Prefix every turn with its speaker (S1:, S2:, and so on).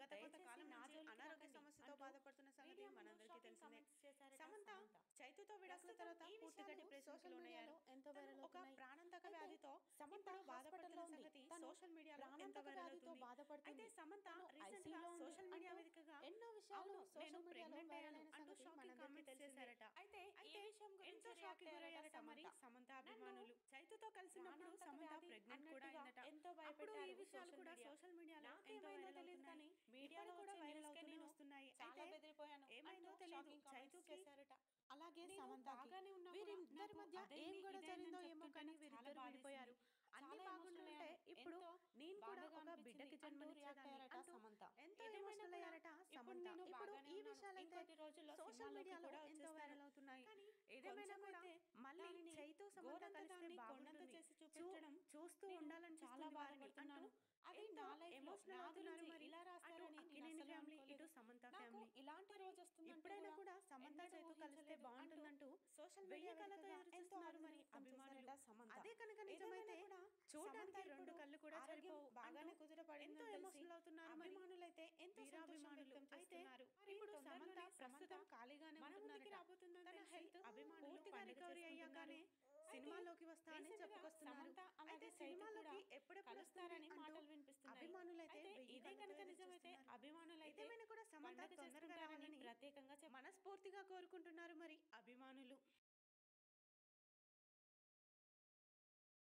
S1: గత కొంతకాలం
S2: నా
S1: నుంచి
S2: జోలికి
S1: అనారోగ్య
S2: రాకండి
S1: సమస్యతో
S2: అంటూ
S1: బాధపడుతున్న సంగతి
S2: మీడియా ముందు
S1: మనందరికీ
S2: షాకింగ్
S1: తెలిసిందే
S2: కామెంట్స్ చేశారట
S1: సమంత
S2: సమంత.
S1: చైతుతో విడాకుల
S2: ప్రస్తుతం
S1: తర్వాత
S2: ఈ
S1: పూర్తిగా
S2: విషయాలు
S1: డిప్రెషన్
S2: సోషల్
S1: లోనయ్యారు
S2: మీడియాలో ఎంతో
S1: తను
S2: వైరల్
S1: ఒక
S2: అవుతున్నాయి.
S1: ప్రాణాంతక
S2: అయితే
S1: వ్యాధితో
S2: సమంత
S1: ఇప్పుడు బాధపడుతున్న
S2: హాస్పిటల్లో ఉంది.
S1: సంగతి
S2: తను
S1: సోషల్ మీడియాలో ఎంతో
S2: ప్రాణాంతక
S1: వైరల్
S2: వ్యాధితో
S1: అవుతుంది
S2: బాధపడుతుంది.
S1: అయితే సమంత
S2: తను
S1: రీసెంట్
S2: ICU
S1: గా
S2: లో ఉంది
S1: సోషల్ మీడియా
S2: అంటూ
S1: వేదికగా
S2: ఎన్నో విషయాలు
S1: అవును,
S2: సోషల్
S1: నేను
S2: మీడియాలో
S1: ప్రెగ్నెంట్
S2: వైరల్
S1: అయ్యాను
S2: అయిన
S1: అంటూ
S2: సంగతి
S1: షాకింగ్
S2: మనందరికీ
S1: కామెంట్స్
S2: తెలిసిందే.
S1: చేశారట
S2: అయితే ఈ
S1: అయితే
S2: విషయం గురించి
S1: ఎంతో
S2: react
S1: షాక్
S2: అయ్యారట
S1: గురయ్యారట మరి
S2: సమంత.
S1: సమంత
S2: నన్ను
S1: అభిమానులు చైతుతో కలిసినప్పుడు
S2: ప్రాణాంతక
S1: సమంత
S2: వ్యాధి
S1: ప్రెగ్నెంట్ కూడా
S2: అన్నట్టుగా
S1: అయిందట
S2: ఎంతో
S1: అప్పుడు ఈ
S2: భయపెట్టారు
S1: విషయాలు
S2: సోషల్
S1: కూడా
S2: మీడియా.
S1: సోషల్ మీడియాలో ఎంతో
S2: నాకేమైందో
S1: వైరల్
S2: తెలియదు
S1: అవుతున్నాయి
S2: కానీ
S1: ఇప్పుడు
S2: మీడియాలో
S1: కూడా
S2: వచ్చే
S1: వైరల్
S2: న్యూస్కే
S1: అవుతూనే
S2: నేను
S1: వస్తున్నాయి
S2: చాలా
S1: అయితే
S2: బెదిరిపోయాను
S1: ఏమైందో
S2: అంటూ
S1: తెలియదు
S2: షాకింగ్ కామెంట్స్
S1: చైతుకి
S2: చేశారట.
S1: అలాగే
S2: నేను
S1: సమంతకి
S2: బాగానే ఉన్నా కూడా
S1: వీరిద్దరి
S2: నాకు
S1: మధ్య
S2: అదైంది,
S1: ఏం కూడా
S2: ఇదైందని
S1: జరిగిందో ఏమో
S2: చెప్తుంటే
S1: కానీ
S2: నాకు
S1: వీరిద్దరు
S2: చాలా
S1: విడిపోయారు
S2: బాధేసింది.
S1: అన్ని
S2: చాలా
S1: బాగుంటుంటే
S2: emotional అయ్యాను.
S1: ఇప్పుడు
S2: ఎంతో
S1: నేను కూడా
S2: బాధగా
S1: ఒక
S2: అనిపించింది
S1: బిడ్డకి
S2: అంటూ
S1: జన్మనిచ్చేదాన్ని
S2: react అయ్యారట
S1: అంటూ
S2: సమంత.
S1: ఎంతో
S2: ఏదేమైనా
S1: ఎమోషనల్
S2: కూడా
S1: అయ్యారట
S2: ఇప్పుడు
S1: సమంత
S2: నేను
S1: ఇప్పుడు
S2: బాగానే
S1: ఈ
S2: ఉన్నాను.
S1: విషయాలైతే
S2: ఇంకొద్ది రోజుల్లో
S1: సోషల్
S2: సినిమాలోకి
S1: మీడియాలో
S2: కూడా
S1: ఎంతో
S2: వచ్చేస్తాను.
S1: వైరల్ అవుతున్నాయి
S2: కానీ
S1: ఏదేమైనా
S2: కొంచెం
S1: కూడా
S2: అయితే
S1: మళ్ళీ
S2: దానిని
S1: చైతు సమంత
S2: గోరంత
S1: కలిస్తే
S2: దాన్ని
S1: బాగుంటుంది
S2: కొండంత చేసి
S1: చూ-
S2: చూపించడం
S1: చూస్తూ
S2: నేను
S1: ఉండాలనిపిస్తుంది
S2: చాలా
S1: వారిని
S2: బాధపడుతున్నాను.
S1: అంటూ
S2: అది
S1: ఎంతో
S2: నా life లో
S1: ఎమోషనల్
S2: నా
S1: అవుతున్నారు
S2: గురించి
S1: మరి
S2: ఇలా
S1: అటు
S2: రాస్తారని నేను
S1: అక్కినేని
S2: అసలు
S1: ఫ్యామిలీ
S2: అనుకోలేదు.
S1: ఇటు సమంత
S2: నాకు
S1: ఫ్యామిలీ
S2: ఇలాంటి రోజు వస్తుందంటూ
S1: ఎప్పుడైనా
S2: కూడా
S1: కూడా సమంత
S2: ఎన్నడూ
S1: చైతు కలిస్తే
S2: ఊహించలేదు
S1: బాగుంటుందంటూ
S2: అంటూ
S1: సోషల్
S2: వెయ్యి
S1: మీడియా
S2: కళ్ళతో
S1: కళతో
S2: ఎదురు
S1: చూస్తున్నారు
S2: చూస్తున్నారు
S1: మరి
S2: మరి
S1: అభిమానులు
S2: అభిమానులు సమంత
S1: అదే కనుక
S2: ఏదేమైనా
S1: నిజమైతే
S2: కూడా
S1: చూడడానికి
S2: సమంత
S1: రెండు
S2: ఇప్పుడు
S1: కళ్ళు కూడా
S2: ఆరోగ్యం
S1: సరిపోవు
S2: బాగానే
S1: అంటూ
S2: కుదుటపడిందని
S1: ఎంతో
S2: తెలిసి
S1: ఎమోషనల్ అవుతున్నారు మరి
S2: అభిమానులైతే ఎంతో సంతోషం
S1: వీరాభిమానులు
S2: వ్యక్తం
S1: అయితే
S2: చేస్తున్నారు.
S1: మరి ఇప్పుడు
S2: తొందరలోనే
S1: సమంత
S2: సమంత
S1: ప్రస్తుతం ఖాళీగానే
S2: మన ముందుకి
S1: ఉంటున్నారట.
S2: రాబోతుందని
S1: తన
S2: తెలిసి
S1: హెల్త్
S2: అభిమానులు
S1: పూర్తిగా
S2: పండుగ
S1: రికవరీ
S2: చేసుకుంటున్నారు.
S1: అయ్యాకనే
S2: అయితే
S1: సినిమాలోకి వస్తా అని
S2: recent గా
S1: చెప్పుకొస్తున్నారు
S2: సమంత అలాగే
S1: అయితే
S2: చైతు
S1: సినిమాలోకి
S2: కూడా
S1: ఎప్పుడెప్పుడు
S2: కలుస్తారని
S1: వస్తుంది అంటూ
S2: మాటలు వినిపిస్తున్నాయి.
S1: అభిమానులైతే
S2: అయితే
S1: వెయ్యి
S2: ఇదే
S1: కళ్ళతో
S2: కనుక
S1: ఎదురు
S2: నిజమైతే
S1: చూస్తున్నారు.
S2: అభిమానులైతే
S1: ఏదేమైనా కూడా సమంత
S2: పండగ
S1: తొందరగా
S2: చేసుకుంటారని
S1: రావాలని
S2: ప్రత్యేకంగా చెప్ప
S1: మనస్ఫూర్తిగా కోరుకుంటున్నారు మరి అభిమానులు